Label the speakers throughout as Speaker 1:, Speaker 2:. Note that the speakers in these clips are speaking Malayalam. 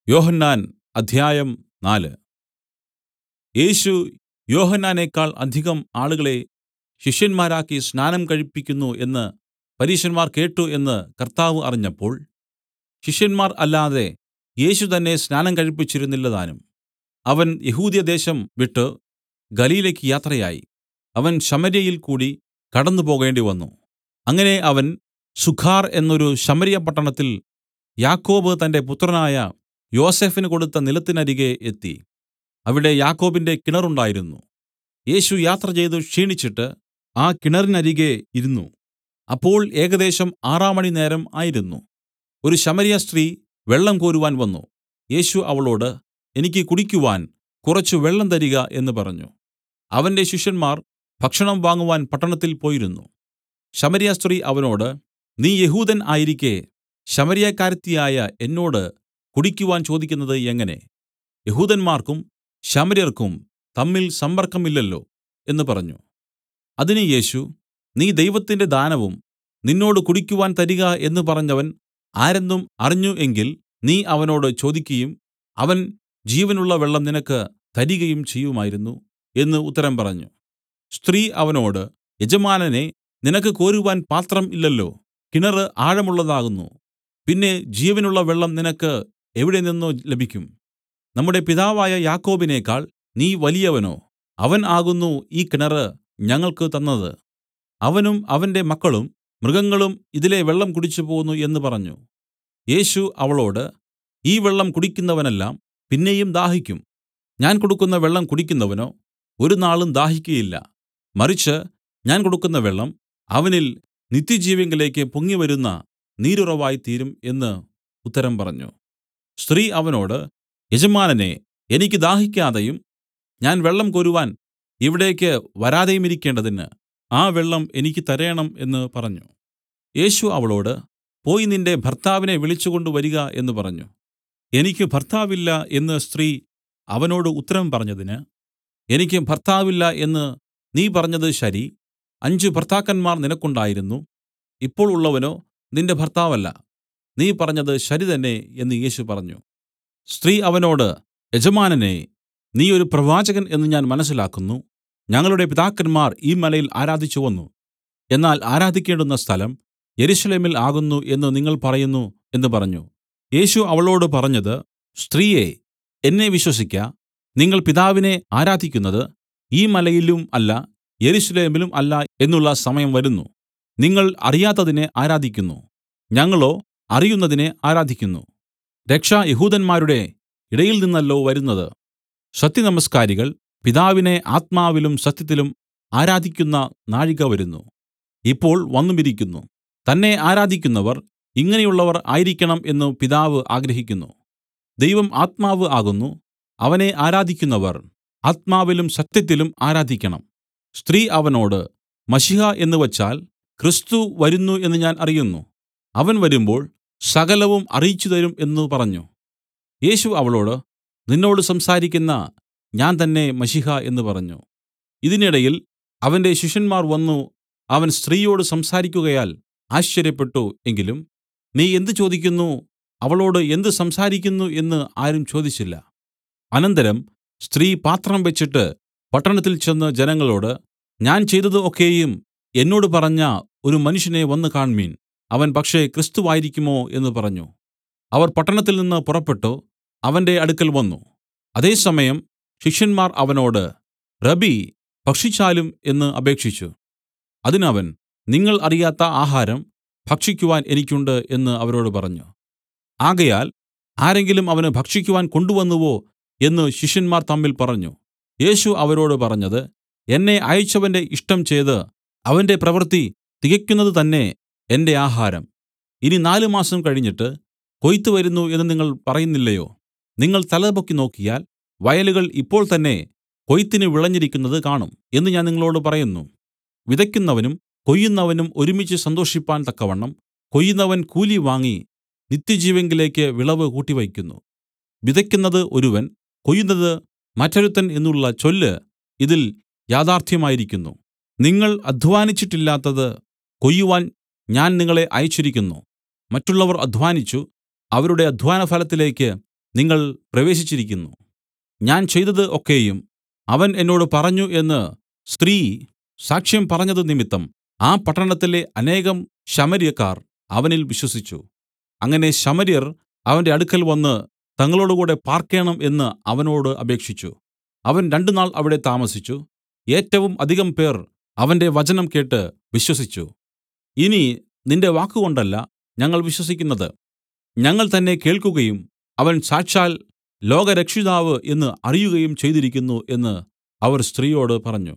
Speaker 1: യോഹന്നാൻ അദ്ധ്യായം നാല് യേശു യോഹന്നാനേക്കാൾ അധികം ആളുകളെ ശിഷ്യന്മാരാക്കി സ്നാനം കഴിപ്പിക്കുന്നു എന്ന് പരീശന്മാർ കേട്ട് എന്ന് കർത്താവ് അറിഞ്ഞപ്പോൾ ശിഷ്യന്മാർ അല്ലാതെ യേശു തന്നെ സ്നാനം കഴിപ്പിച്ചിരുന്നില്ലതാനും അവൻ യെഹൂദ്യദേശം വിട്ടു ഗലീലയ്ക്ക് യാത്രയായി അവൻ ശമര്യയിൽ കൂടി കടന്നുപോകേണ്ടിവന്നു അങ്ങനെ അവൻ സുഖാർ എന്നൊരു ശമര്യപട്ടണത്തിൽ യാക്കോബ് തന്റെ പുത്രനായ യോസഫിന് കൊടുത്ത നിലത്തിനരികെ എത്തി അവിടെ യാക്കോബിന്റെ കിണറുണ്ടായിരുന്നു യേശു യാത്രചെയ്തു ക്ഷീണിച്ചിട്ട് ആ കിണറിനരികെ ഇരുന്നു അപ്പോൾ ഏകദേശം ആറാമണി നേരം ആയിരുന്നു ഒരു ശമര്യസ്ത്രീ വെള്ളം കോരുവാൻ വന്നു യേശു അവളോട് എനിക്ക് കുടിക്കുവാൻ കുറച്ച് വെള്ളം തരിക എന്ന് പറഞ്ഞു അവന്റെ ശിഷ്യന്മാർ ഭക്ഷണം വാങ്ങുവാൻ പട്ടണത്തിൽ പോയിരുന്നു ശമര്യസ്ത്രീ അവനോട് നീ യെഹൂദൻ ആയിരിക്കെ ശമര്യക്കാരത്തിയായ എന്നോട് കുടിക്കുവാൻ ചോദിക്കുന്നത് എങ്ങനെ യെഹൂദന്മാർക്കും ശമര്യർക്കും തമ്മിൽ സമ്പർക്കമില്ലല്ലോ എന്ന് പറഞ്ഞു അതിന് യേശു നീ ദൈവത്തിന്റെ ദാനവും നിന്നോട് കുടിക്കുവാൻ തരിക എന്ന് പറഞ്ഞവൻ ആരെന്നും അറിഞ്ഞ് എങ്കിൽ നീ അവനോട് ചോദിക്കയും അവൻ ജീവനുള്ള വെള്ളം നിനക്ക് തരികയും ചെയ്യുമായിരുന്നു എന്ന് ഉത്തരം പറഞ്ഞു സ്ത്രീ അവനോട് യജമാനനേ നിനക്ക് കോരുവാൻ പാത്രം ഇല്ലല്ലോ കിണറ് ആഴമുള്ളതാകുന്നു പിന്നെ ജീവനുള്ള വെള്ളം നിനക്ക് എവിടെനിന്ന് ലഭിക്കും നമ്മുടെ പിതാവായ യാക്കോബിനേക്കാൾ നീ വലിയവനോ അവൻ ആകുന്നു ഈ കിണറ് ഞങ്ങൾക്ക് തന്നത് അവനും അവന്റെ മക്കളും മൃഗങ്ങളും ഇതിലെ വെള്ളം കുടിച്ചുപോന്നു എന്ന് പറഞ്ഞു യേശു അവളോട് ഈ വെള്ളം കുടിക്കുന്നവനെല്ലാം പിന്നെയും ദാഹിക്കും ഞാൻ കൊടുക്കുന്ന വെള്ളം കുടിക്കുന്നവനോ ഒരുനാളും ദാഹിക്കയില്ല മറിച്ച് ഞാൻ കൊടുക്കുന്ന വെള്ളം അവനിൽ നിത്യജീവങ്കലേക്ക് പൊങ്ങിവരുന്ന നീരുറവായി തീരും എന്ന് ഉത്തരം പറഞ്ഞു സ്ത്രീ അവനോട് യജമാനനേ എനിക്ക് ദാഹിക്കാതെയും ഞാൻ വെള്ളം കോരുവാൻ ഇവിടേക്ക് വരാതെയുമിരിക്കേണ്ടതിന് ആ വെള്ളം എനിക്ക് തരേണം എന്ന് പറഞ്ഞു യേശു അവളോട് പോയി നിന്റെ ഭർത്താവിനെ വിളിച്ചുകൊണ്ട് വരിക എന്ന് പറഞ്ഞു എനിക്ക് ഭർത്താവില്ല എന്ന് സ്ത്രീ അവനോട് ഉത്തരം പറഞ്ഞതിന് എനിക്ക് ഭർത്താവില്ല എന്ന് നീ പറഞ്ഞത് ശരി അഞ്ച് ഭർത്താക്കന്മാർ നിനക്കുണ്ടായിരുന്നു ഇപ്പോൾ ഉള്ളവനോ നിന്റെ ഭർത്താവല്ല നീ പറഞ്ഞത് ശരി തന്നെ എന്ന് യേശു പറഞ്ഞു സ്ത്രീ അവനോട് യജമാനനേ നീ ഒരു പ്രവാചകൻ എന്ന് ഞാൻ മനസ്സിലാക്കുന്നു ഞങ്ങളുടെ പിതാക്കന്മാർ ഈ മലയിൽ ആരാധിച്ചു വന്നു എന്നാൽ ആരാധിക്കേണ്ടുന്ന സ്ഥലം യെരൂശലേമിൽ ആകുന്നു എന്ന് നിങ്ങൾ പറയുന്നു എന്ന് പറഞ്ഞു യേശു അവളോട് പറഞ്ഞത് സ്ത്രീയേ എന്നെ വിശ്വസിക്ക നിങ്ങൾ പിതാവിനെ ആരാധിക്കുന്നത് ഈ മലയിലും അല്ല യെരൂശലേമിലും അല്ല എന്നുള്ള സമയം വരുന്നു നിങ്ങൾ അറിയാത്തതിനെ ആരാധിക്കുന്നു ഞങ്ങളോ അറിയുന്നതിനെ ആരാധിക്കുന്നു രക്ഷ യഹൂദന്മാരുടെ ഇടയിൽ നിന്നല്ലോ വരുന്നത് സത്യനമസ്കാരികൾ പിതാവിനെ ആത്മാവിലും സത്യത്തിലും ആരാധിക്കുന്ന നാഴിക വരുന്നു ഇപ്പോൾ വന്നുമിരിക്കുന്നു തന്നെ ആരാധിക്കുന്നവർ ഇങ്ങനെയുള്ളവർ ആയിരിക്കണം എന്ന് പിതാവ് ആഗ്രഹിക്കുന്നു ദൈവം ആത്മാവ് ആകുന്നു അവനെ ആരാധിക്കുന്നവർ ആത്മാവിലും സത്യത്തിലും ആരാധിക്കണം സ്ത്രീ അവനോട് മഷിഹ എന്ന് വച്ചാൽ ക്രിസ്തു വരുന്നു എന്ന് ഞാൻ അറിയുന്നു അവൻ വരുമ്പോൾ സകലവും അറിയിച്ചുതരും എന്നു പറഞ്ഞു യേശു അവളോട് നിന്നോട് സംസാരിക്കുന്ന ഞാൻ തന്നെ മഷിഹ എന്ന് പറഞ്ഞു ഇതിനിടയിൽ അവന്റെ ശിഷ്യന്മാർ വന്നു അവൻ സ്ത്രീയോട് സംസാരിക്കുകയാൽ ആശ്ചര്യപ്പെട്ടു എങ്കിലും നീ എന്ത് ചോദിക്കുന്നു അവളോട് എന്ത് സംസാരിക്കുന്നു എന്ന് ആരും ചോദിച്ചില്ല അനന്തരം സ്ത്രീ പാത്രം വെച്ചിട്ട് പട്ടണത്തിൽ ചെന്ന് ജനങ്ങളോട് ഞാൻ ചെയ്തത് ഒക്കെയും എന്നോട് പറഞ്ഞ ഒരു മനുഷ്യനെ വന്നു കാണ്മീൻ അവൻ പക്ഷേ ക്രിസ്തുവായിരിക്കുമോ എന്ന് പറഞ്ഞു അവർ പട്ടണത്തിൽ നിന്ന് പുറപ്പെട്ടു അവന്റെ അടുക്കൽ വന്നു അതേസമയം ശിഷ്യന്മാർ അവനോട് റബീ ഭക്ഷിച്ചാലും എന്ന് അപേക്ഷിച്ചു അതിനവൻ നിങ്ങൾ അറിയാത്ത ആഹാരം ഭക്ഷിക്കുവാൻ എനിക്കുണ്ട് എന്ന് അവരോട് പറഞ്ഞു ആകയാൽ ആരെങ്കിലും അവന് ഭക്ഷിക്കുവാൻ കൊണ്ടുവന്നുവോ എന്ന് ശിഷ്യന്മാർ തമ്മിൽ പറഞ്ഞു യേശു അവരോട് പറഞ്ഞത് എന്നെ അയച്ചവന്റെ ഇഷ്ടം ചെയ്ത് അവന്റെ പ്രവൃത്തി തികയ്ക്കുന്നത് തന്നെ എന്റെ ആഹാരം ഇനി നാല് മാസം കഴിഞ്ഞിട്ട് കൊയ്ത്ത് വരുന്നു എന്ന് നിങ്ങൾ പറയുന്നില്ലയോ നിങ്ങൾ തലപൊക്കി നോക്കിയാൽ വയലുകൾ ഇപ്പോൾ തന്നെ കൊയ്ത്തിന് വിളഞ്ഞിരിക്കുന്നത് കാണും എന്ന് ഞാൻ നിങ്ങളോട് പറയുന്നു വിതയ്ക്കുന്നവനും കൊയ്യുന്നവനും ഒരുമിച്ച് സന്തോഷിപ്പാൻ തക്കവണ്ണം കൊയ്യുന്നവൻ കൂലി വാങ്ങി നിത്യജീവങ്കിലേക്ക് വിളവ് കൂട്ടിവയ്ക്കുന്നു വിതയ്ക്കുന്നത് ഒരുവൻ കൊയ്യുന്നത് മറ്റൊരുത്തൻ എന്നുള്ള ചൊല്ല് ഇതിൽ യാഥാർത്ഥ്യമായിരിക്കുന്നു നിങ്ങൾ അദ്ധ്വാനിച്ചിട്ടില്ലാത്തത് കൊയ്യുവാൻ ഞാൻ നിങ്ങളെ അയച്ചിരിക്കുന്നു മറ്റുള്ളവർ അദ്ധ്വാനിച്ചു അവരുടെ അദ്ധ്വാനഫലത്തിലേക്ക് നിങ്ങൾ പ്രവേശിച്ചിരിക്കുന്നു ഞാൻ ചെയ്തത് ഒക്കെയും അവൻ എന്നോട് പറഞ്ഞു എന്ന് സ്ത്രീ സാക്ഷ്യം പറഞ്ഞത് നിമിത്തം ആ പട്ടണത്തിലെ അനേകം ശമര്യക്കാർ അവനിൽ വിശ്വസിച്ചു അങ്ങനെ ശമര്യർ അവന്റെ അടുക്കൽ വന്ന് തങ്ങളോടുകൂടെ പാർക്കേണം എന്ന് അവനോട് അപേക്ഷിച്ചു അവൻ രണ്ടുനാൾ അവിടെ താമസിച്ചു ഏറ്റവും അധികം പേർ അവന്റെ വചനം കേട്ട് വിശ്വസിച്ചു ഇനി നിന്റെ വാക്കുകൊണ്ടല്ല ഞങ്ങൾ വിശ്വസിക്കുന്നത് ഞങ്ങൾ തന്നെ കേൾക്കുകയും അവൻ സാക്ഷാൽ ലോകരക്ഷിതാവ് എന്ന് അറിയുകയും ചെയ്തിരിക്കുന്നു എന്ന് അവർ സ്ത്രീയോട് പറഞ്ഞു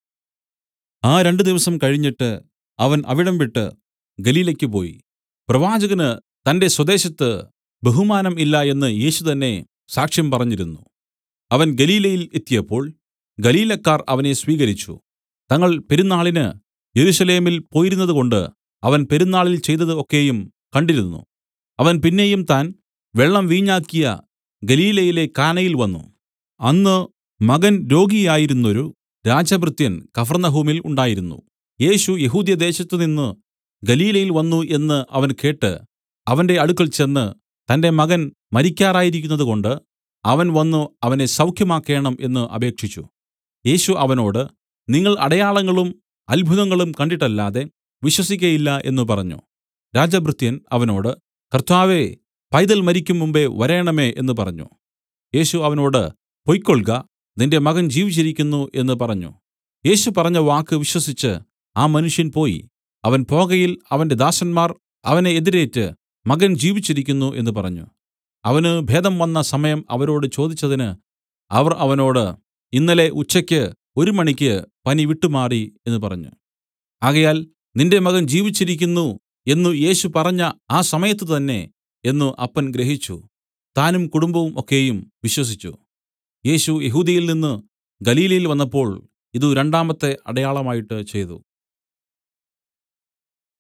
Speaker 1: ആ രണ്ടു ദിവസം കഴിഞ്ഞിട്ട് അവൻ അവിടം വിട്ട് ഗലീലയ്ക്ക് പോയി പ്രവാചകന് തന്റെ സ്വദേശത്ത് ബഹുമാനം ഇല്ല എന്ന് യേശു തന്നെ സാക്ഷ്യം പറഞ്ഞിരുന്നു അവൻ ഗലീലയിൽ എത്തിയപ്പോൾ ഗലീലക്കാർ അവനെ സ്വീകരിച്ചു തങ്ങൾ പെരുന്നാളിന് യെരൂശലേമിൽ പോയിരുന്നതുകൊണ്ട് അവൻ പെരുന്നാളിൽ ചെയ്തത് ഒക്കെയും കണ്ടിരുന്നു അവൻ പിന്നെയും താൻ വെള്ളം വീഞ്ഞാക്കിയ ഗലീലയിലെ കാനയിൽ വന്നു അന്ന് മകൻ രോഗിയായിരുന്നൊരു രാജഭൃത്യൻ കഫർന്നഹൂമിൽ ഉണ്ടായിരുന്നു യേശു യെഹൂദ്യദേശത്തുനിന്ന് ഗലീലയിൽ വന്നു എന്ന് അവൻ കേട്ട് അവന്റെ അടുക്കൽ ചെന്ന് തന്റെ മകൻ മരിക്കാറായിരിക്കുന്നതുകൊണ്ട് അവൻ വന്നു അവനെ സൗഖ്യമാക്കേണം എന്ന് അപേക്ഷിച്ചു യേശു അവനോട് നിങ്ങൾ അടയാളങ്ങളും അത്ഭുതങ്ങളും കണ്ടിട്ടല്ലാതെ വിശ്വസിക്കയില്ല എന്നു പറഞ്ഞു രാജഭൃത്യൻ അവനോട് കർത്താവേ പൈതൽ മരിക്കും മുമ്പേ വരേണമേ എന്ന് പറഞ്ഞു യേശു അവനോട് പൊയ്ക്കൊൾക നിന്റെ മകൻ ജീവിച്ചിരിക്കുന്നു എന്ന് പറഞ്ഞു യേശു പറഞ്ഞ വാക്ക് വിശ്വസിച്ച് ആ മനുഷ്യൻ പോയി അവൻ പോകയിൽ അവന്റെ ദാസന്മാർ അവനെ എതിരേറ്റ് മകൻ ജീവിച്ചിരിക്കുന്നു എന്ന് പറഞ്ഞു അവന് ഭേദം വന്ന സമയം അവരോട് ചോദിച്ചതിന് അവർ അവനോട് ഇന്നലെ ഉച്ചയ്ക്ക് ഒരു മണിക്ക് പനി വിട്ടുമാറി എന്ന് പറഞ്ഞു ആകയാൽ നിന്റെ മകൻ ജീവിച്ചിരിക്കുന്നു എന്നു യേശു പറഞ്ഞ ആ സമയത്ത് തന്നെ എന്നു അപ്പൻ ഗ്രഹിച്ചു താനും കുടുംബവും ഒക്കെയും വിശ്വസിച്ചു യേശു യെഹൂദ്യയിൽ നിന്ന് ഗലീലയിൽ വന്നപ്പോൾ ഇതു രണ്ടാമത്തെ അടയാളമായിട്ട് ചെയ്തു